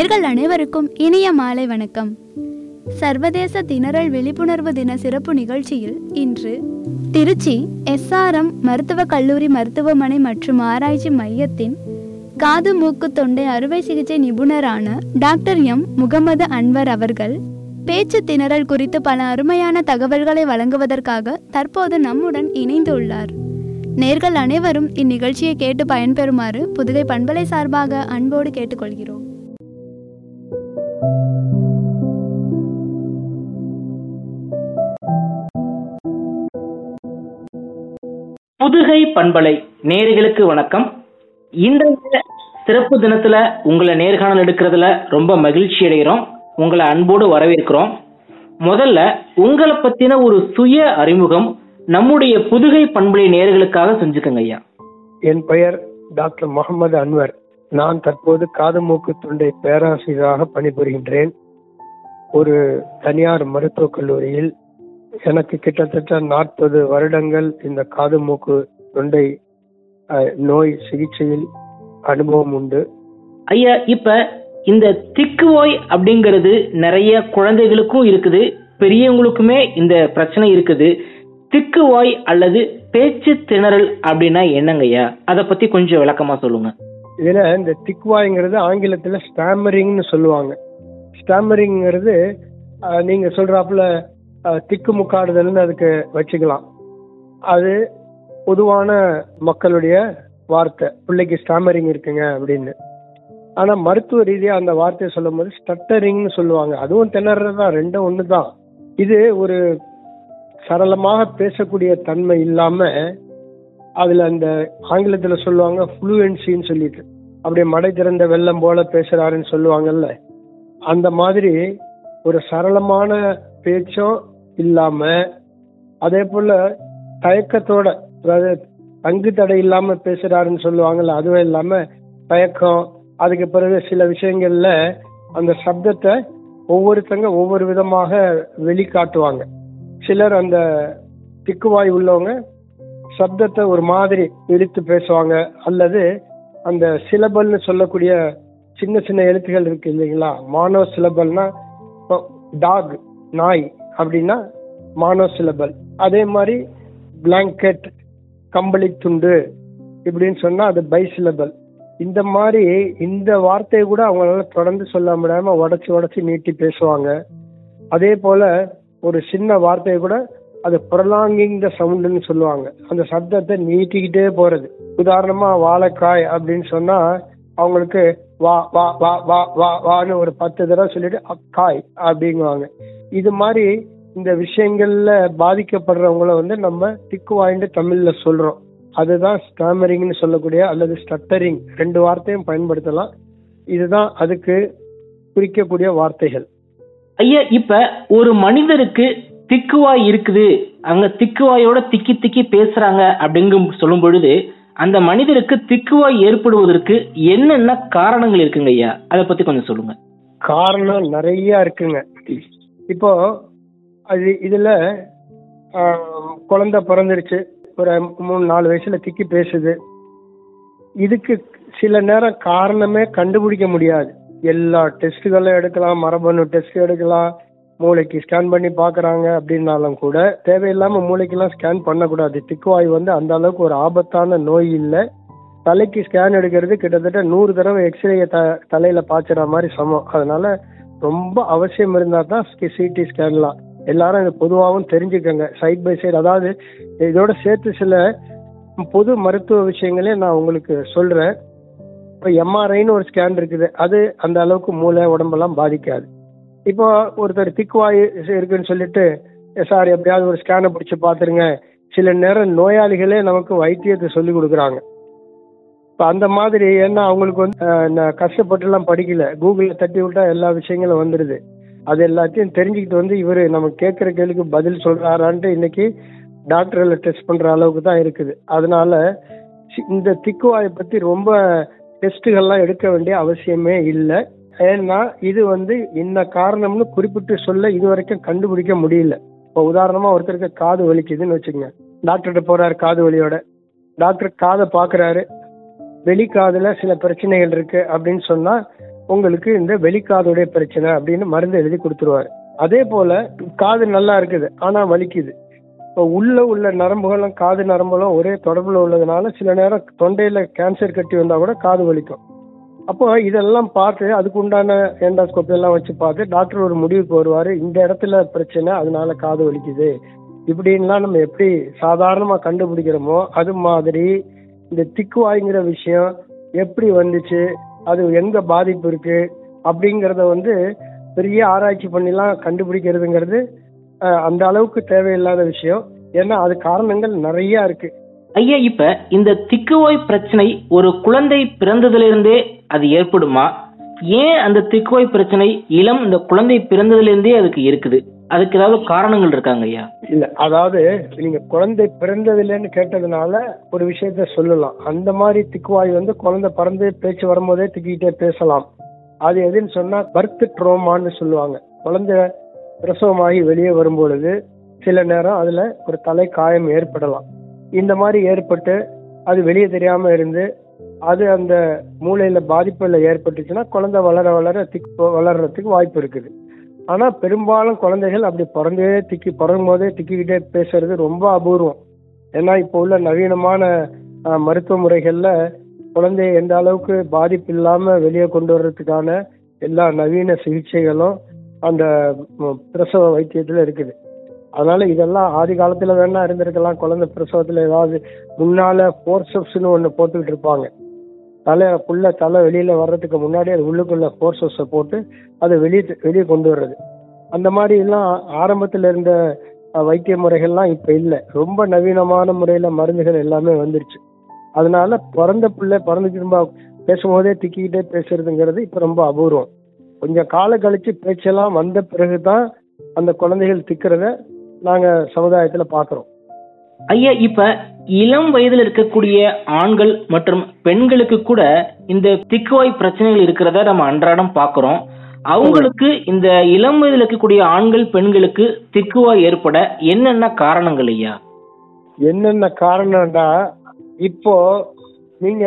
நேர்கள் அனைவருக்கும் இனிய மாலை வணக்கம் சர்வதேச திணறல் விழிப்புணர்வு தின சிறப்பு நிகழ்ச்சியில் இன்று திருச்சி எஸ்ஆர்எம் மருத்துவக் கல்லூரி மருத்துவமனை மற்றும் ஆராய்ச்சி மையத்தின் காது மூக்கு தொண்டை அறுவை சிகிச்சை நிபுணரான டாக்டர் எம் முகமது அன்வர் அவர்கள் பேச்சு திணறல் குறித்து பல அருமையான தகவல்களை வழங்குவதற்காக தற்போது நம்முடன் இணைந்துள்ளார் நேர்கள் அனைவரும் இந்நிகழ்ச்சியை கேட்டு பயன்பெறுமாறு புதுகை பண்பலை சார்பாக அன்போடு கேட்டுக்கொள்கிறோம் புதுகை பண்பலை நேர்களுக்கு வணக்கம் இன்றைய சிறப்பு தினத்துல உங்களை நேர்காணல் எடுக்கிறதுல ரொம்ப மகிழ்ச்சி அடைகிறோம் உங்களை அன்போடு வரவேற்கிறோம் முதல்ல உங்களை பத்தின ஒரு சுய அறிமுகம் நம்முடைய புதுகை பண்பலை நேர்களுக்காக செஞ்சுக்கங்க ஐயா என் பெயர் டாக்டர் முகமது அன்வர் நான் தற்போது காது மூக்கு தொண்டை பேராசிரியராக பணிபுரிகின்றேன் ஒரு தனியார் மருத்துவக் கல்லூரியில் எனக்கு கிட்டத்தட்ட நாற்பது வருடங்கள் இந்த காது மூக்கு தொண்டை அஹ், நோய் சிகிச்சையில் அனுபவம் உண்டு ஐயா இப்ப இந்த திக்குவாய் அப்படிங்கிறது நிறைய குழந்தைகளுக்கும் இருக்குது பெரியவங்களுக்குமே இந்த பிரச்சனை இருக்குது திக்குவாய் அல்லது பேச்சு திணறல் அப்படின்னா என்னங்க ஐயா அதை பத்தி கொஞ்சம் விளக்கமா சொல்லுங்க இதுல இந்த திக்வாய்ங்கிறது ஆங்கிலத்துல ஸ்டாமரிங்னு சொல்லுவாங்க ஸ்டாமரிங்கிறது அஹ், நீங்க சொல்றாப்புல அஹ், திக்கு முக்காடுதல்னு அதுக்கு வச்சுக்கலாம் அது பொதுவான மக்களுடைய வார்த்தை பிள்ளைக்கு ஸ்டாமரிங் இருக்குங்க அப்படின்னு ஆனா மருத்துவ ரீதியா அந்த வார்த்தையை சொல்லும் போது ஸ்டட்டரிங்னு சொல்லுவாங்க அதுவும் திணறது தான் ரெண்டும் ஒன்று தான் இது ஒரு சரளமாக பேசக்கூடிய தன்மை இல்லாம அதுல அந்த ஆங்கிலத்துல சொல்லுவாங்க ஃப்ளூயன்சின்னு சொல்லிட்டு அப்படியே மடை திறந்த வெள்ளம் போல பேசுறாருன்னு சொல்லுவாங்கல்ல அந்த மாதிரி ஒரு சரளமான பேச்சும் இல்லாம அதே போல தயக்கத்தோட அதாவது தங்கு தடை இல்லாம பேசுறாருன்னு சொல்லுவாங்கல்ல அதுவும் இல்லாம தயக்கம் அதுக்கு பிறகு சில விஷயங்கள்ல அந்த சப்தத்தை ஒவ்வொருத்தங்க ஒவ்வொரு விதமாக வெளிக்காட்டுவாங்க சிலர் அந்த திக்குவாய் உள்ளவங்க சப்தத்தை ஒரு மாதிரி இழுத்து பேசுவாங்க அல்லது அந்த சிலபல்னு சொல்லக்கூடிய சின்ன சின்ன எழுத்துகள் இருக்கு இல்லைங்களா மானோ சிலபல்னா டாக் நாய் அப்படின்னா மானோ சிலபல் அதே மாதிரி பிளாங்கெட் கம்பளி துண்டு இப்படின்னு சொன்னா அது பை சிலபல் இந்த மாதிரி இந்த வார்த்தையை கூட அவங்களால தொடர்ந்து சொல்ல முடியாம உடச்சி உடச்சி நீட்டி பேசுவாங்க அதே போல ஒரு சின்ன வார்த்தையை கூட அது ப்ரொலாங்கிங் த சவுண்டுன்னு சொல்லுவாங்க அந்த சப்தத்தை நீட்டிக்கிட்டே போறது உதாரணமா வாழைக்காய் அப்படின்னு சொன்னா அவங்களுக்கு வா வா வா வா வா வான்னு ஒரு பத்து தடவை சொல்லிட்டு அக்காய் அப்படிங்குவாங்க இது மாதிரி இந்த விஷயங்கள்ல பாதிக்கப்படுறவங்கள வந்து நம்ம திக்கு வாய்ந்து தமிழ்ல சொல்றோம் அதுதான் ஸ்டாமரிங்னு சொல்லக்கூடிய அல்லது ஸ்டட்டரிங் ரெண்டு வார்த்தையும் பயன்படுத்தலாம் இதுதான் அதுக்கு குறிக்கக்கூடிய வார்த்தைகள் ஐயா இப்ப ஒரு மனிதருக்கு திக்குவாய் இருக்குது அங்க திக்குவாயோட திக்கி திக்கி பேசுறாங்க அப்படிங்கும் சொல்லும் பொழுது அந்த மனிதருக்கு திக்குவாய் ஏற்படுவதற்கு என்னென்ன காரணங்கள் இருக்குங்க ஐயா அதை பத்தி கொஞ்சம் சொல்லுங்க காரணம் நிறைய இருக்குங்க இப்போ அது இதுல ஆஹ், குழந்தை பிறந்துருச்சு ஒரு மூணு நாலு வயசுல திக்கி பேசுது இதுக்கு சில நேரம் காரணமே கண்டுபிடிக்க முடியாது எல்லா டெஸ்ட்டுகளும் எடுக்கலாம் மரபணு டெஸ்ட் எடுக்கலாம் மூளைக்கு ஸ்கேன் பண்ணி பார்க்கறாங்க அப்படின்னாலும் கூட தேவையில்லாம மூளைக்கெல்லாம் ஸ்கேன் பண்ணக்கூடாது திக்குவாய் வந்து அந்த அளவுக்கு ஒரு ஆபத்தான நோய் இல்லை தலைக்கு ஸ்கேன் எடுக்கிறது கிட்டத்தட்ட நூறு தடவை எக்ஸ்ரேயை த தலையில பாய்ச்சுற மாதிரி சமம் அதனால ரொம்ப அவசியம் இருந்தா தான் சிடி ஸ்கேன்லாம் எல்லாரும் இது பொதுவாகவும் தெரிஞ்சுக்கங்க சைட் பை சைடு அதாவது இதோட சேர்த்து சில பொது மருத்துவ விஷயங்களே நான் உங்களுக்கு சொல்றேன் இப்போ எம்ஆர்ஐன்னு ஒரு ஸ்கேன் இருக்குது அது அந்த அளவுக்கு மூளை உடம்பெல்லாம் பாதிக்காது இப்போ ஒருத்தர் திக்குவாய் இருக்குன்னு சொல்லிட்டு சார் எப்படியாவது ஒரு ஸ்கேனை பிடிச்சி பார்த்துருங்க சில நேரம் நோயாளிகளே நமக்கு வைத்தியத்தை சொல்லி கொடுக்குறாங்க இப்போ அந்த மாதிரி ஏன்னா அவங்களுக்கு வந்து அஹ், நான் கஷ்டப்பட்டுலாம் படிக்கல கூகுளில் தட்டி விட்டா எல்லா விஷயங்களும் வந்துடுது அது எல்லாத்தையும் தெரிஞ்சுக்கிட்டு வந்து இவர் நம்ம கேட்குற கேள்விக்கு பதில் சொல்றாரான்ட்டு இன்னைக்கு டாக்டர்களை டெஸ்ட் பண்ற அளவுக்கு தான் இருக்குது அதனால சி- இந்த திக்குவாயை பத்தி ரொம்ப டெஸ்ட்டுகள்லாம் எடுக்க வேண்டிய அவசியமே இல்லை ஏன்னா இது வந்து இன்ன காரணம்னு குறிப்பிட்டு சொல்ல இது வரைக்கும் கண்டுபிடிக்க முடியல இப்போ உதாரணமா ஒருத்தருக்கு காது வலிக்குதுன்னு வச்சுக்கோங்க டாக்டர்கிட்ட போறாரு காது வலியோட டாக்டர் காதை பார்க்கறாரு வெளிக்காதுல சில பிரச்சனைகள் இருக்கு அப்படின்னு சொன்னா உங்களுக்கு இந்த வெளிக்காதுடைய பிரச்சனை அப்படின்னு மருந்து எழுதி கொடுத்துருவாரு அதே போல காது நல்லா இருக்குது ஆனா வலிக்குது இப்போ உள்ள உள்ள நரம்புகளும் காது நரம்புகளும் ஒரே தொடர்புல உள்ளதுனால சில நேரம் தொண்டையில கேன்சர் கட்டி வந்தா கூட காது வலிக்கும் அப்போ இதெல்லாம் பார்த்து அதுக்கு உண்டான எண்டாஸ்கோப்பி எல்லாம் வச்சு பார்த்து டாக்டர் ஒரு முடிவுக்கு வருவாரு இந்த இடத்துல பிரச்சனை அதனால காது வலிக்குது இப்படின்லாம் நம்ம எப்படி சாதாரணமா கண்டுபிடிக்கிறோமோ அது மாதிரி இந்த திக்குவாய்ங்கிற விஷயம் எப்படி வந்துச்சு அது எங்க பாதிப்பு இருக்கு அப்படிங்கறத வந்து பெரிய ஆராய்ச்சி பண்ணிலாம் கண்டுபிடிக்கிறதுங்கிறது அஹ், அந்த அளவுக்கு தேவையில்லாத விஷயம் ஏன்னா அது காரணங்கள் நிறைய இருக்கு ஐயா இப்ப இந்த திக்குவாய் பிரச்சனை ஒரு குழந்தை பிறந்ததிலிருந்தே அது ஏற்படுமா ஏன் அந்த திக்குவாய் பிரச்சனை இளம் இந்த குழந்தை பிறந்ததிலிருந்தே அதுக்கு இருக்குது அதுக்கு ஏதாவது காரணங்கள் இருக்காங்க ஐயா இல்ல அதாவது நீங்க குழந்தை பிறந்ததுலன்னு கேட்டதுனால ஒரு விஷயத்த சொல்லலாம் அந்த மாதிரி திக்குவாய் வந்து குழந்தை பிறந்து பேச்சு வரும்போதே திக்கிட்டே பேசலாம் அது எதுன்னு சொன்னா பர்த் ட்ரோமான்னு சொல்லுவாங்க குழந்தை பிரசவமாகி வெளியே வரும்பொழுது சில நேரம் அதுல ஒரு தலை காயம் ஏற்படலாம் இந்த மாதிரி ஏற்பட்டு அது வெளியே தெரியாம இருந்து அது அந்த மூளையில பாதிப்புல ஏற்பட்டுச்சுன்னா குழந்தை வளர வளர திக்கு வளர்றதுக்கு வாய்ப்பு இருக்குது ஆனா பெரும்பாலும் குழந்தைகள் அப்படி பிறந்தே திக்கி பிறக்கும் போதே திக்கிக்கிட்டே பேசுறது ரொம்ப அபூர்வம் ஏன்னா இப்போ உள்ள நவீனமான அஹ், மருத்துவ முறைகள்ல குழந்தைய எந்த அளவுக்கு பாதிப்பு இல்லாம வெளியே கொண்டு வர்றதுக்கான எல்லா நவீன சிகிச்சைகளும் அந்த ம், பிரசவ வைத்தியத்துல இருக்குது அதனால இதெல்லாம் ஆதி காலத்துல வேணா இருந்திருக்கலாம் குழந்தை பிரசவத்துல ஏதாவது முன்னால போர்சப்ஸ்னு ஒண்ணு போட்டுக்கிட்டு இருப்பாங்க தலை புள்ள தலை வெளியில வர்றதுக்கு முன்னாடி அது உள்ளுக்குள்ள போர்சப்ஸை போட்டு அதை வெளியே வெளியே கொண்டு வர்றது அந்த மாதிரி எல்லாம் ஆரம்பத்துல இருந்த அஹ், வைத்திய முறைகள்லாம் இப்ப இல்ல ரொம்ப நவீனமான முறையில மருந்துகள் எல்லாமே வந்துருச்சு அதனால பிறந்த பிள்ளை பிறந்து திரும்ப பேசும்போதே திக்கிக்கிட்டே பேசுறதுங்கிறது இப்ப ரொம்ப அபூர்வம் கொஞ்சம் காலம் கழிச்சு பேச்செல்லாம் வந்த பிறகுதான் அந்த குழந்தைகள் திக்கிறத நாங்க சமுதாயத்துல பாக்குறோம் ஐயா இப்ப இளம் வயதில் இருக்கக்கூடிய ஆண்கள் மற்றும் பெண்களுக்கு கூட இந்த திக்குவாய் பிரச்சனைகள் இருக்கிறத நம்ம அன்றாடம் பார்க்கிறோம் அவங்களுக்கு இந்த இளம் வயதில் இருக்கக்கூடிய ஆண்கள் பெண்களுக்கு திக்குவாய் ஏற்பட என்னென்ன காரணங்கள் ஐயா என்னென்ன காரணம்டா இப்போ நீங்க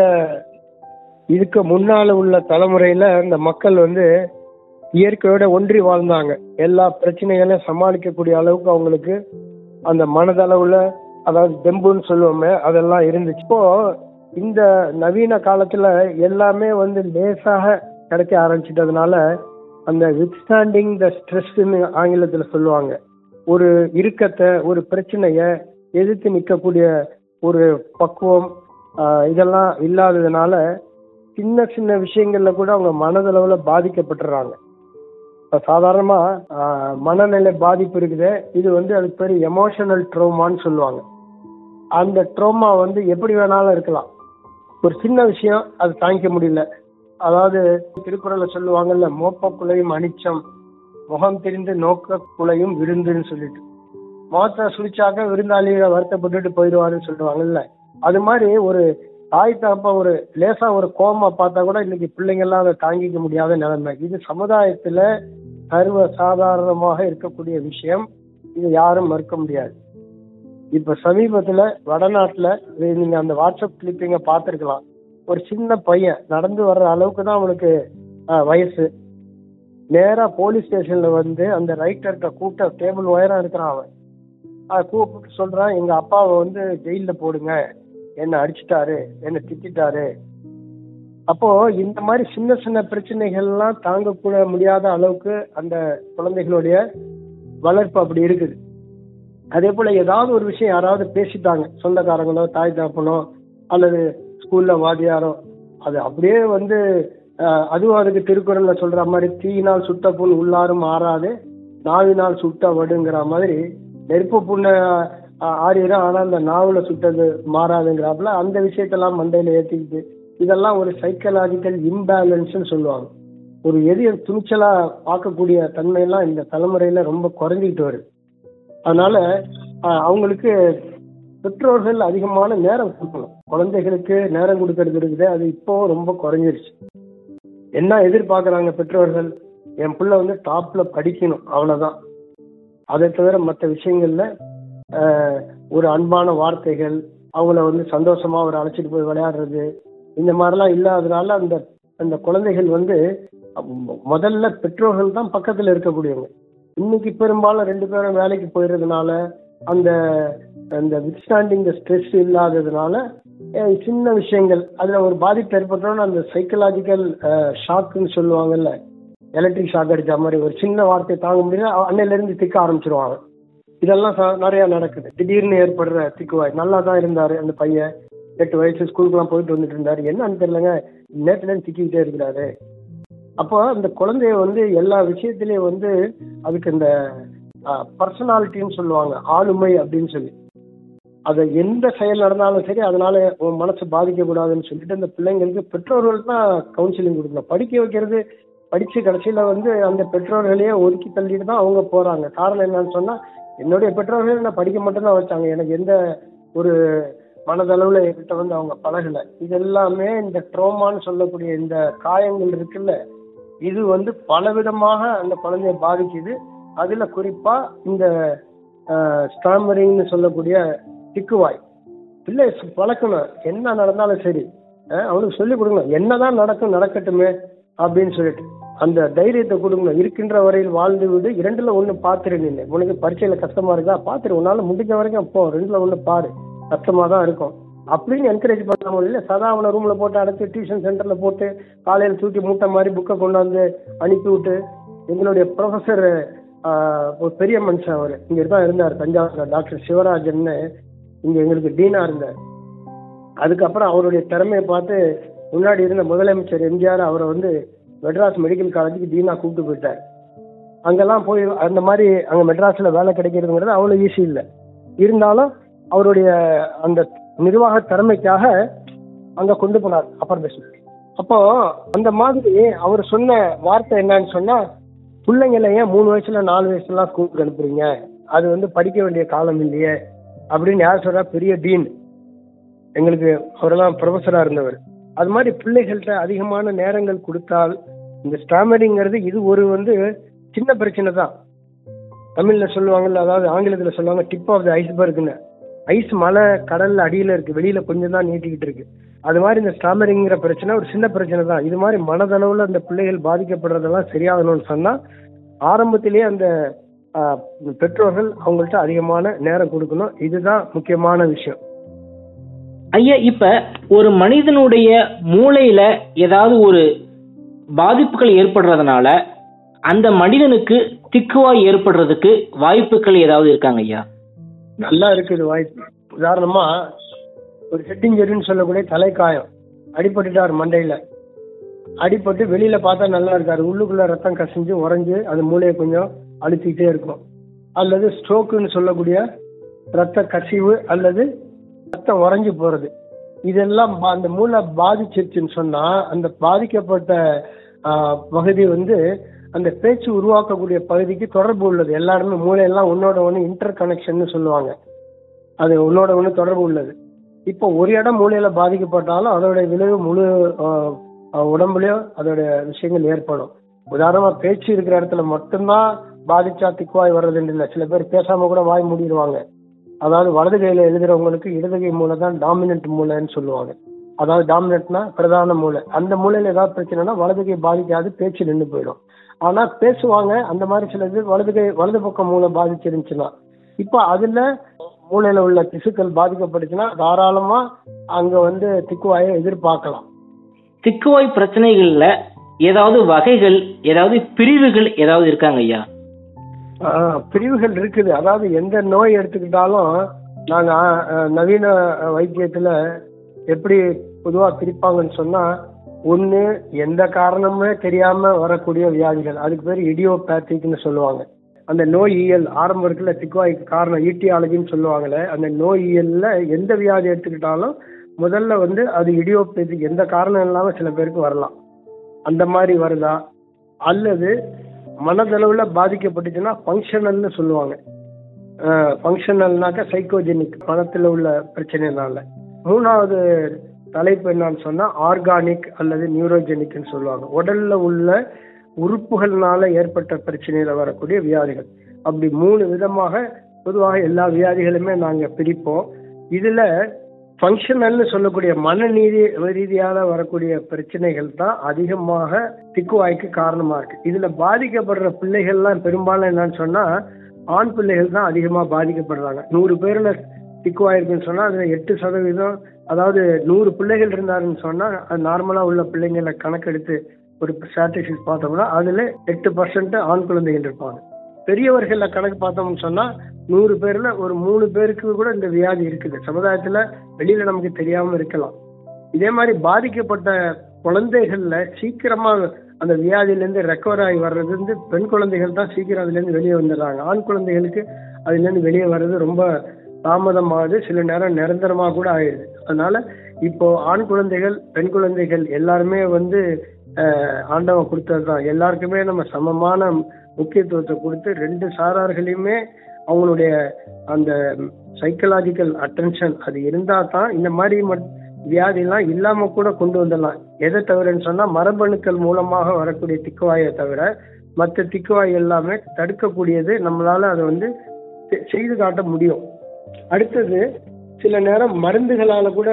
இதுக்கு முன்னால உள்ள தலைமுறையில இந்த மக்கள் வந்து இயற்கையோட ஒன்றி வாழ்ந்தாங்க எல்லா பிரச்சனைகளையும் சமாளிக்கக்கூடிய அளவுக்கு அவங்களுக்கு அந்த மனதளவுல அதாவது தெம்புன்னு சொல்லுவோமே அதெல்லாம் இருந்துச்சு இப்போ இந்த நவீன காலத்துல எல்லாமே வந்து லேசாக கிடைக்க ஆரம்பிச்சிட்டதுனால அந்த வித்ஸ்டாண்டிங் த ஸ்ட்ரெஸ்ன்னு ஆங்கிலத்துல சொல்லுவாங்க ஒரு இறுக்கத்தை ஒரு பிரச்சனைய எதிர்த்து நிற்கக்கூடிய ஒரு பக்குவம் ஆஹ், இதெல்லாம் இல்லாததுனால சின்ன சின்ன விஷயங்கள்ல கூட அவங்க மனதளவுல பாதிக்கப்பட்டுறாங்க இப்ப சாதாரணமா ஆஹ், மனநிலை பாதிப்பு இருக்குது இது வந்து அதுக்கு பேர் எமோஷனல் ட்ரோமான்னு சொல்லுவாங்க அந்த ட்ரோமா வந்து எப்படி வேணாலும் இருக்கலாம் ஒரு சின்ன விஷயம் அது தாங்கிக்க முடியல அதாவது திருக்குறள்ல சொல்லுவாங்கல்ல மோப்ப குலையும் அனிச்சம் முகம் தெரிந்து நோக்க குலையும் விருந்துன்னு சொல்லிட்டு முகத்தை சுழிச்சாக்க விருந்தாளிகளை வருத்தப்பட்டுட்டு போயிடுவாருன்னு சொல்லுவாங்கல்ல அது மாதிரி ஒரு தாய் தகப்ப ஒரு லேசா ஒரு கோமா பார்த்தா கூட இன்னைக்கு பிள்ளைங்க எல்லாம் அதை தாங்கிக்க முடியாத நிலைமை இது சமுதாயத்துல சர்வ சாதாரணமாக இருக்கக்கூடிய விஷயம் இது யாரும் மறுக்க முடியாது இப்ப சமீபத்துல வடநாட்டுல இது நீங்க அந்த வாட்ஸ்அப் கிளிப்பிங்க பார்த்திருக்கலாம் ஒரு சின்ன பையன் நடந்து வர்ற அளவுக்கு தான் அவனுக்கு ஆஹ், வயசு நேரா போலீஸ் ஸ்டேஷன்ல வந்து அந்த ரைட்டர்கிட்ட கூட்ட டேபிள் உயரம் இருக்கிறான் அவன் அதை கூப்பிட்டு சொல்றான் எங்க அப்பாவை வந்து ஜெயில்ல போடுங்க என்ன அடிச்சிட்டாரு என்ன திட்டிட்டாரு அப்போ இந்த மாதிரி சின்ன சின்ன பிரச்சனைகள்லாம் தாங்கக்கூட முடியாத அளவுக்கு அந்த குழந்தைகளுடைய வளர்ப்பு அப்படி இருக்குது அதே போல ஏதாவது ஒரு விஷயம் யாராவது பேசிட்டாங்க சொந்தக்காரங்களோ தாய் தாப்பனோ அல்லது ஸ்கூல்ல வாதியாரோ அது அப்படியே வந்து அஹ், அதுவும் அதுக்கு திருக்குறள்ல சொல்ற மாதிரி தீயினால் சுட்ட புண் உள்ளாரும் ஆறாது நாவினால் சுட்ட வடுங்கிற மாதிரி நெருப்பு புண்ண ஆறிடும் ஆனா அந்த நாவுல சுட்டது மாறாதுங்கிறாப்புல அந்த விஷயத்தெல்லாம் மண்டையில ஏத்திக்கிட்டு இதெல்லாம் ஒரு சைக்கலாஜிக்கல் இம்பேலன்ஸ்னு சொல்லுவாங்க ஒரு எதிய துணிச்சலா பார்க்கக்கூடிய தன்மையெல்லாம் இந்த தலைமுறையில ரொம்ப குறைஞ்சிக்கிட்டு வருது அதனால ஆஹ், அவங்களுக்கு பெற்றோர்கள் அதிகமான நேரம் கொடுக்கணும் குழந்தைகளுக்கு நேரம் கொடுக்கறது இருக்குது அது இப்போ ரொம்ப குறைஞ்சிருச்சு என்ன எதிர்பார்க்கறாங்க பெற்றோர்கள் என் பிள்ளை வந்து டாப்ல படிக்கணும் அவ்வளவுதான் அதை தவிர மற்ற விஷயங்கள்ல ஆஹ், ஒரு அன்பான வார்த்தைகள் அவங்கள வந்து சந்தோஷமா ஒரு அழைச்சிட்டு போய் விளையாடுறது இந்த மாதிரிலாம் இல்லாதனால அந்த அந்த குழந்தைகள் வந்து மொ- முதல்ல பெற்றோர்கள் தான் பக்கத்துல இருக்கக்கூடியவங்க இன்னைக்கு பெரும்பாலும் ரெண்டு பேரும் வேலைக்கு போயிடுறதுனால அந்த அந்த வித்ஸ்டாண்டிங் ஸ்ட்ரெஸ் இல்லாததுனால அஹ், சின்ன விஷயங்கள் அதுல ஒரு பாதிப்பு ஏற்பட்டோன்னு அந்த சைக்கலாஜிக்கல் ஷாக்குன்னு சொல்லுவாங்கல்ல எலக்ட்ரிக் ஷாக் அடிச்ச மாதிரி ஒரு சின்ன வார்த்தையை தாங்க முடியல அன்னையில இருந்து திக்க ஆரம்பிச்சிருவாங்க இதெல்லாம் ச- நிறைய நடக்குது திடீர்னு ஏற்படுற திக்குவாய் நல்லா தான் இருந்தாரு அந்த பையன் எட்டு வயசு ஸ்கூலுக்குலாம் போயிட்டு வந்துட்டு இருந்தாரு என்னன்னு தெரியலங்க நேத்துல இருந்து திக்கிக்கிட்டே இருக்கிறாரு அப்போ அந்த குழந்தைய வந்து எல்லா விஷயத்திலயும் வந்து அதுக்கு இந்த பர்சனாலிட்டின்னு சொல்லுவாங்க ஆளுமை அப்படின்னு சொல்லி அதை எந்த செயல் நடந்தாலும் சரி அதனால உன் மனசு பாதிக்க கூடாதுன்னு சொல்லிட்டு அந்த பிள்ளைங்களுக்கு பெற்றோர்கள் தான் கவுன்சிலிங் கொடுக்கணும் படிக்க வைக்கிறது படிச்சு கடைசியில வந்து அந்த பெற்றோர்களையே ஒதுக்கி தள்ளிட்டு தான் அவங்க போறாங்க காரணம் என்னன்னு சொன்னா என்னுடைய பெற்றோர்கள் நான் படிக்க மட்டும்தான் வச்சாங்க எனக்கு எந்த ஒரு மனதளவுல என்கிட்ட வந்து அவங்க பழகல இது எல்லாமே இந்த ட்ரோமான்னு சொல்லக்கூடிய இந்த காயங்கள் இருக்குல்ல இது வந்து பலவிதமாக அந்த குழந்தைய பாதிக்குது அதுல குறிப்பா இந்த ஸ்டாமரிங்னு சொல்லக்கூடிய திக்குவாய் பிள்ளை சு- பழக்கணும் என்ன நடந்தாலும் சரி அஹ் அவனுக்கு சொல்லி கொடுக்கணும் என்னதான் நடக்கும் நடக்கட்டுமே அப்படின்னு சொல்லிட்டு அந்த தைரியத்தை கொடுக்கணும் இருக்கின்ற வரையில் வாழ்ந்து விடு இரண்டுல ஒண்ணு பாத்துரு நின்று உனக்கு பரீட்சையில கஷ்டமா இருக்கா பாத்துரு உன்னால முடிஞ்ச வரைக்கும் போ ரெண்டுல ஒண்ணு பாரு கஷ்டமா தான் இருக்கும் அப்படின்னு என்கரேஜ் பண்ண முடியல சதா அவனை ரூம்ல போட்டு அடைச்சு டியூஷன் சென்டர்ல போட்டு காலையில தூக்கி மூட்டை மாதிரி புக்கை கொண்டாந்து அனுப்பி விட்டு எங்களுடைய ப்ரொஃபஸர் ஒரு பெரிய மனுஷன் அவர் இங்க தான் இருந்தார் தஞ்சாவூர்ல டாக்டர் சிவராஜன்னு இங்க எங்களுக்கு டீனா இருந்தார் அதுக்கப்புறம் அவருடைய திறமையை பார்த்து முன்னாடி இருந்த முதலமைச்சர் எம்ஜிஆர் அவரை வந்து மெட்ராஸ் மெடிக்கல் காலேஜுக்கு டீனா கூப்பிட்டு போயிட்டார் அங்கெல்லாம் போய் அந்த மாதிரி அங்க மெட்ராஸ்ல வேலை கிடைக்கிறதுங்கிறது அவ்வளவு ஈஸி இல்லை இருந்தாலும் அவருடைய அந்த நிர்வாக திறமைக்காக அங்க கொண்டு போனார் அப்பர் பேசிக் அப்போ அந்த மாதிரி அவர் சொன்ன வார்த்தை என்னன்னு சொன்னா பிள்ளைங்களை ஏன் மூணு வயசுல நாலு வயசுலாம் ஸ்கூலுக்கு அனுப்புறீங்க அது வந்து படிக்க வேண்டிய காலம் இல்லையே அப்படின்னு யார் சொல்றா பெரிய டீன் எங்களுக்கு அவரெல்லாம் ப்ரொஃபஸரா இருந்தவர் அது மாதிரி பிள்ளைகள்கிட்ட அதிகமான நேரங்கள் கொடுத்தால் இந்த ஸ்டாமரிங்கிறது இது ஒரு வந்து சின்ன பிரச்சனை தான் தமிழ்ல சொல்லுவாங்கல்ல அதாவது ஆங்கிலத்துல சொல்லுவாங்க டிப் ஆஃப் த ஐஸ்பர்க்னு ஐஸ் மலை கடல்ல அடியில இருக்கு வெளியில கொஞ்சம் தான் நீட்டிக்கிட்டு இருக்கு அது மாதிரி இந்த ஸ்டாமரிங்கிற பிரச்சனை ஒரு சின்ன பிரச்சனை தான் இது மாதிரி மனதளவுல அந்த பிள்ளைகள் பாதிக்கப்படுறதெல்லாம் சரியாகணும்னு சொன்னா ஆரம்பத்திலேயே அந்த ஆஹ், பெற்றோர்கள் அவங்கள்ட்ட அதிகமான நேரம் கொடுக்கணும் இதுதான் முக்கியமான விஷயம் ஐயா இப்ப ஒரு மனிதனுடைய மூளையில ஏதாவது ஒரு பாதிப்புகள் ஏற்படுறதுனால அந்த மனிதனுக்கு திக்குவாய் ஏற்படுறதுக்கு வாய்ப்புகள் ஏதாவது இருக்காங்க ஐயா நல்லா இருக்குது வாய்ப்பு உதாரணமா ஒரு ஹெட்டிஞ்சரின்னு சொல்லக்கூடிய தலைக்காயம் அடிபட்டுட்டார் மண்டையில அடிபட்டு வெளியில பார்த்தா நல்லா இருக்காரு உள்ளுக்குள்ள ரத்தம் கசிஞ்சு உறைஞ்சு அது மூளையை கொஞ்சம் அழுத்திக்கிட்டே இருக்கும் அல்லது ஸ்ட்ரோக்குன்னு சொல்லக்கூடிய ரத்த கசிவு அல்லது ரத்தம் உறைஞ்சு போறது இதெல்லாம் பா- அந்த மூளை பாதிச்சிருச்சுன்னு சொன்னா அந்த பாதிக்கப்பட்ட ஆஹ், பகுதி வந்து அந்த பேச்சு உருவாக்கக்கூடிய பகுதிக்கு தொடர்பு உள்ளது எல்லாருமே மூளையெல்லாம் உன்னோட ஒன்று இன்டர் கனெக்ஷன் சொல்லுவாங்க அது உன்னோட ஒன்று தொடர்பு உள்ளது இப்போ ஒரு இடம் மூளையில பாதிக்கப்பட்டாலும் அதோட விளைவு முழு ஆஹ், ஆஹ், உடம்புலயும் அதோட விஷயங்கள் ஏற்படும் உதாரணமா பேச்சு இருக்கிற இடத்துல மட்டும்தான் பாதிச்சா திக்குவாய் வர்றதுன்னு இல்லை சில பேர் பேசாம கூட வாய் மூடிடுவாங்க அதாவது வலது கையில எழுதுறவங்களுக்கு இடது கை மூளை தான் டாமினன்ட் மூளைன்னு சொல்லுவாங்க அதாவது டாமினன்ட்னா பிரதான மூளை அந்த மூளையில ஏதாவது பிரச்சனைனா வலது கை பாதிக்காது பேச்சு நின்று போயிடும் ஆனா பேசுவாங்க அந்த மாதிரி சில இது வலது கை வலது பக்கம் மூளை பாதிச்சிருந்துச்சுன்னா இப்போ அதுல மூளையில உள்ள திசுக்கள் பாதிக்கப்பட்டுச்சுன்னா தாராளமா அங்க வந்து திக்குவாயை எதிர்பார்க்கலாம் திக்குவாய் பிரச்சனைகள்ல ஏதாவது வகைகள் ஏதாவது பிரிவுகள் ஏதாவது இருக்காங்க ஐயா ஆஹ் பிரிவுகள் இருக்குது அதாவது எந்த நோய் எடுத்துக்கிட்டாலும் நாங்க ஆஹ், நவீன வைத்தியத்துல எப்படி பொதுவா பிரிப்பாங்கன்னு சொன்னா ஒண்ணு எந்த காரணமே தெரியாம வரக்கூடிய வியாதிகள் அதுக்கு பேர் இடியோபேத்திக்னு சொல்லுவாங்க அந்த நோயியல் ஆரம்பம் இருக்குல்ல திக்குவாய்க்கு காரணம் ஈட்டியாலஜின்னு சொல்லுவாங்கல்ல அந்த நோயியல்ல எந்த வியாதி எடுத்துக்கிட்டாலும் முதல்ல வந்து அது இடியோபேத்திக் எந்த காரணம் இல்லாம சில பேருக்கு வரலாம் அந்த மாதிரி வருதா அல்லது மனதளவுல பாதிக்கப்பட்டுச்சுன்னா ஃபங்க்ஷனல்னு சொல்லுவாங்க ஃபங்க்ஷனல்னாக்க சைக்கோஜெனிக் மனத்துல உள்ள பிரச்சனைனால மூணாவது தலைப்பு என்னன்னு சொன்னா ஆர்கானிக் அல்லது நியூரோஜெனிக்னு சொல்லுவாங்க உடல்ல உள்ள உறுப்புகள்னால ஏற்பட்ட பிரச்சனையில வரக்கூடிய வியாதிகள் அப்படி மூணு விதமாக பொதுவாக எல்லா வியாதிகளுமே நாங்க பிரிப்போம் இதுல ஃபங்க்ஷனல்னு சொல்லக்கூடிய மனநீதி ரீதியால வரக்கூடிய பிரச்சனைகள் தான் அதிகமாக திக்குவாய்க்கு காரணமா இருக்கு இதுல பாதிக்கப்படுற பிள்ளைகள்லாம் பெரும்பாலும் என்னன்னு சொன்னா ஆண் பிள்ளைகள் தான் அதிகமா பாதிக்கப்படுறாங்க நூறு பேர்ல திக்குவாய் இருக்குன்னு சொன்னா அதுல எட்டு சதவீதம் அதாவது நூறு பிள்ளைகள் இருந்தாருன்னு சொன்னா அது நார்மலா உள்ள பிள்ளைங்களை கணக்கெடுத்து ஒரு ஸ்டாட்டிஸ்டிக்ஸ் பார்த்தோம்னா அதுல எட்டு பர்சன்ட் ஆண் குழந்தைகள் இருப்பாங்க பெரியவர்கள கணக்கு பார்த்தோம்னு சொன்னா நூறு பேர்ல ஒரு மூணு பேருக்கு கூட இந்த வியாதி இருக்குது சமுதாயத்துல வெளியில நமக்கு தெரியாம இருக்கலாம் இதே மாதிரி பாதிக்கப்பட்ட குழந்தைகள்ல சீக்கிரமா அந்த வியாதியில இருந்து ரெக்கவர் ஆகி வர்றது வந்து பெண் குழந்தைகள் தான் சீக்கிரம் அதுல இருந்து வெளியே வந்துடுறாங்க ஆண் குழந்தைகளுக்கு அதுல இருந்து வெளியே வர்றது ரொம்ப தாமதமாகுது சில நேரம் நிரந்தரமா கூட ஆயிடுது அதனால இப்போ ஆண் குழந்தைகள் பெண் குழந்தைகள் எல்லாருமே வந்து அஹ், ஆண்டவன் கொடுத்ததுதான் எல்லாருக்குமே நம்ம சமமான முக்கியத்துவத்தை கொடுத்து ரெண்டு சாரார்களையுமே அவங்களுடைய அந்த சைக்கலாஜிக்கல் அட்டென்ஷன் அது இருந்தா தான் இந்த மாதிரி மட்- வியாதிலாம் இல்லாம கூட கொண்டு வந்துடலாம் எதை தவிரன்னு சொன்னா மரபணுக்கள் மூலமாக வரக்கூடிய திக்குவாயை தவிர மற்ற திக்குவாய் எல்லாமே தடுக்கக்கூடியது நம்மளால அதை வந்து செ- செய்து காட்ட முடியும் அடுத்தது சில நேரம் மருந்துகளால கூட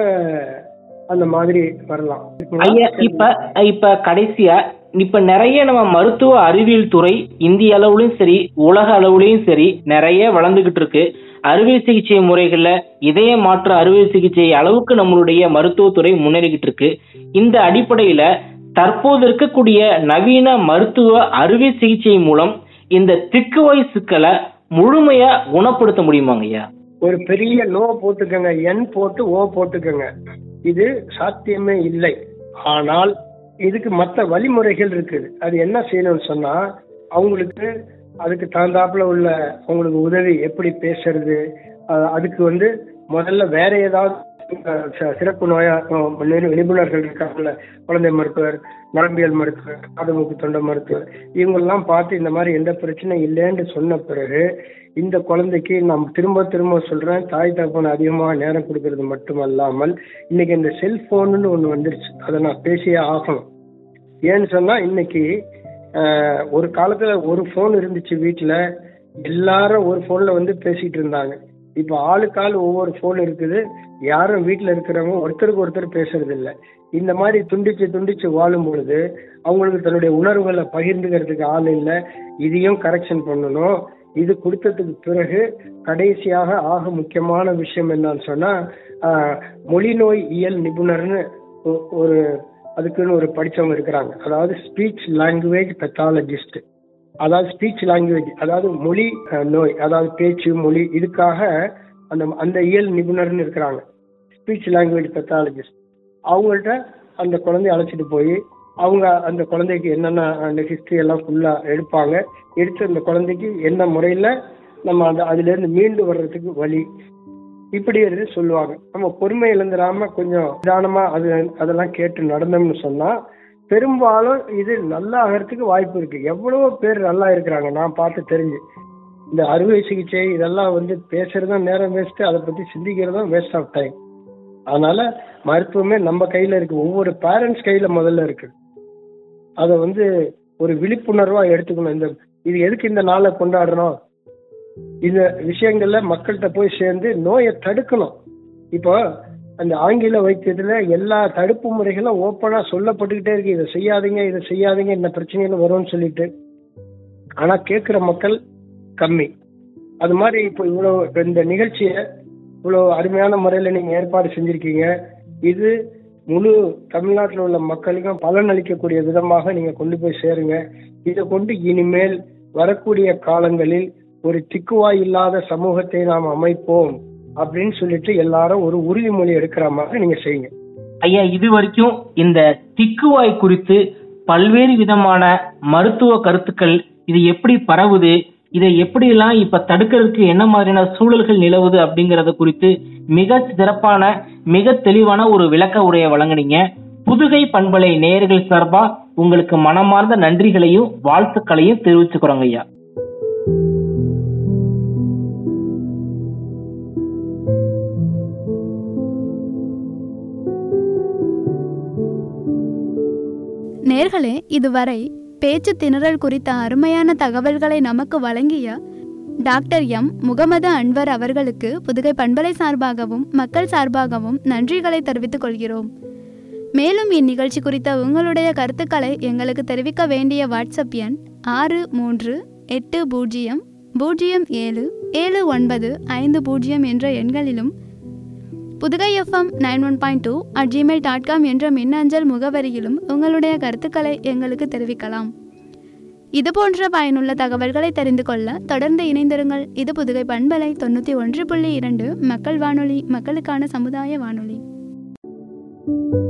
அந்த மாதிரி வரலாம் ஐயா இப்ப இப்ப கடைசியா இப்ப நிறைய நம்ம மருத்துவ அறிவியல் துறை இந்திய அளவுலயும் சரி உலக அளவுலயும் சரி நிறைய வளர்ந்துகிட்டு இருக்கு அறுவை சிகிச்சை முறைகள்ல இதய மாற்று அறுவை சிகிச்சை அளவுக்கு நம்மளுடைய மருத்துவத்துறை முன்னேறிக்கிட்டு இருக்கு இந்த அடிப்படையில தற்போது இருக்கக்கூடிய நவீன மருத்துவ அறுவை சிகிச்சை மூலம் இந்த திக்குவாய் சிக்கலை முழுமையா குணப்படுத்த முடியுமாங்க ஐயா ஒரு பெரிய நோ போட்டுக்கங்க என் போட்டு ஓ போட்டுக்கங்க இது சாத்தியமே இல்லை ஆனால் இதுக்கு மற்ற வழிமுறைகள் இருக்குது அது என்ன செய்யணும்னு சொன்னா அவங்களுக்கு அதுக்கு தகுந்தாப்புல உள்ள அவங்களுக்கு உதவி எப்படி பேசுறது அஹ் அதுக்கு வந்து முதல்ல வேற ஏதாவது அஹ், ச- சிறப்பு நோயா அஹ், நிறு- நிபுணர்கள் இருக்காங்கல்ல குழந்தை மருத்துவர் நரம்பியல் மருத்துவர் காதுமூக்கு தொண்டை மருத்துவர் இவங்கெல்லாம் பார்த்து இந்த மாதிரி எந்த பிரச்சனையும் இல்லைன்னு சொன்ன பிறகு இந்த குழந்தைக்கு நான் திரும்ப திரும்ப சொல்றேன் தாய் தகப்பன் அதிகமாக நேரம் கொடுக்கறது மட்டுமல்லாமல் இன்னைக்கு இந்த செல்போன்னு ஒன்று வந்துருச்சு அதை நான் பேசியே ஆகணும் ஏன்னு சொன்னா இன்னைக்கு ஆஹ், ஒரு காலத்துல ஒரு ஃபோன் இருந்துச்சு வீட்டுல எல்லாரும் ஒரு ஃபோன்ல வந்து பேசிட்டு இருந்தாங்க இப்போ ஆளுக்கு ஆள் ஒவ்வொரு ஃபோன் இருக்குது யாரும் வீட்டுல இருக்கிறவங்க ஒருத்தருக்கு ஒருத்தர் பேசுறது இல்ல இந்த மாதிரி துண்டிச்சு துண்டிச்சு வாழும் பொழுது அவங்களுக்கு தன்னுடைய உணர்வுகளை பகிர்ந்துக்கிறதுக்கு ஆள் இல்லை இதையும் கரெக்ஷன் பண்ணணும் இது கொடுத்ததுக்கு பிறகு கடைசியாக ஆக முக்கியமான விஷயம் என்னன்னு சொன்னா ஆஹ், மொழிநோய் இயல் நிபுணர்னு ஒ- ஒரு அதுக்குன்னு ஒரு படிச்சவங்க இருக்கிறாங்க அதாவது ஸ்பீச் லாங்குவேஜ் பெத்தாலஜிஸ்ட் அதாவது ஸ்பீச் லாங்குவேஜ் அதாவது மொழி அஹ், நோய் அதாவது பேச்சு மொழி இதுக்காக அந்த அந்த இயல் நிபுணர்னு இருக்கிறாங்க ஸ்பீச் லாங்குவேஜ் பெத்தாலஜிஸ்ட் அவங்கள்ட்ட அந்த குழந்தைய அழைச்சிட்டு போய் அவங்க அந்த குழந்தைக்கு என்னென்ன அந்த ஹிஸ்டரி எல்லாம் ஃபுல்லா எடுப்பாங்க எடுத்து அந்த குழந்தைக்கு என்ன முறையில நம்ம அந்த அதுல இருந்து மீண்டு வர்றதுக்கு வழி இப்படி இருந்து சொல்லுவாங்க நம்ம பொறுமை இழந்துடாம கொஞ்சம் நிதானமா அது அதெல்லாம் கேட்டு நடந்தோம்னு சொன்னா பெரும்பாலும் இது நல்லா ஆகிறதுக்கு வாய்ப்பு இருக்கு எவ்வளவோ பேர் நல்லா இருக்கிறாங்க நான் பார்த்து தெரிஞ்சு இந்த அறுவை சிகிச்சை இதெல்லாம் வந்து பேசுறதும் நேரம் வேஸ்ட் அதை பத்தி சிந்திக்கிறதும் வேஸ்ட் ஆஃப் டைம் அதனால மருத்துவமே நம்ம கையில இருக்கு ஒவ்வொரு பேரண்ட்ஸ் கையில முதல்ல இருக்கு அதை வந்து ஒரு விழிப்புணர்வா எடுத்துக்கணும் இந்த இது எதுக்கு இந்த நாளை கொண்டாடுறோம் இந்த விஷயங்கள்ல மக்கள்கிட்ட போய் சேர்ந்து நோயை தடுக்கணும் இப்போ அந்த ஆங்கில வைத்தியத்துல எல்லா தடுப்பு முறைகளும் ஓப்பனா சொல்லப்பட்டுக்கிட்டே இருக்கு இதை செய்யாதீங்க இதை செய்யாதீங்க இந்த பிரச்சனைகள் வரும்னு சொல்லிட்டு ஆனா கேட்கிற மக்கள் கம்மி அது மாதிரி இப்போ இவ்வளவு இந்த நிகழ்ச்சியை இவ்வளவு அருமையான முறையில நீங்க ஏற்பாடு செஞ்சிருக்கீங்க இது முழு தமிழ்நாட்டில் உள்ள மக்களுக்கும் பலன் அளிக்கக்கூடிய விதமாக நீங்க கொண்டு போய் சேருங்க இதை கொண்டு இனிமேல் வரக்கூடிய காலங்களில் ஒரு திக்குவாய் இல்லாத சமூகத்தை நாம் அமைப்போம் அப்படின்னு சொல்லிட்டு எல்லாரும் ஒரு உறுதிமொழி எடுக்கிற மாதிரி நீங்க செய்யுங்க ஐயா இது வரைக்கும் இந்த திக்குவாய் குறித்து பல்வேறு விதமான மருத்துவ கருத்துக்கள் இது எப்படி பரவுது இதை எப்படியெல்லாம் இப்ப தடுக்கிறதுக்கு என்ன மாதிரியான சூழல்கள் நிலவுது அப்படிங்கறத குறித்து மிக சிறப்பான மிக தெளிவான ஒரு விளக்க உரையை வழங்குனீங்க புதுகை பண்பலை நேயர்கள் சார்பா உங்களுக்கு மனமார்ந்த நன்றிகளையும் வாழ்த்துக்களையும் தெரிவிச்சுக்கிறோங்க ஐயா நேர்களே இதுவரை பேச்சு திணறல் குறித்த அருமையான தகவல்களை நமக்கு வழங்கிய டாக்டர் எம் முகமது அன்வர் அவர்களுக்கு புதுகை பண்பலை சார்பாகவும் மக்கள் சார்பாகவும் நன்றிகளை தெரிவித்துக் கொள்கிறோம் மேலும் இந்நிகழ்ச்சி குறித்த உங்களுடைய கருத்துக்களை எங்களுக்கு தெரிவிக்க வேண்டிய வாட்ஸ்அப் எண் ஆறு மூன்று எட்டு பூஜ்ஜியம் பூஜ்ஜியம் ஏழு ஏழு ஒன்பது ஐந்து பூஜ்ஜியம் என்ற எண்களிலும் Pudugai FM nine one point two at Gmail dot com என்ற மின்னஞ்சல் முகவரியிலும் உங்களுடைய கருத்துக்களை எங்களுக்கு தெரிவிக்கலாம் இது போன்ற பயனுள்ள தகவல்களை தெரிந்து கொள்ள தொடர்ந்து இணைந்திருங்கள் இது புதுகை பண்பலை தொண்ணூற்றி ஒன்று புள்ளி இரண்டு மக்கள் வானொலி மக்களுக்கான சமுதாய வானொலி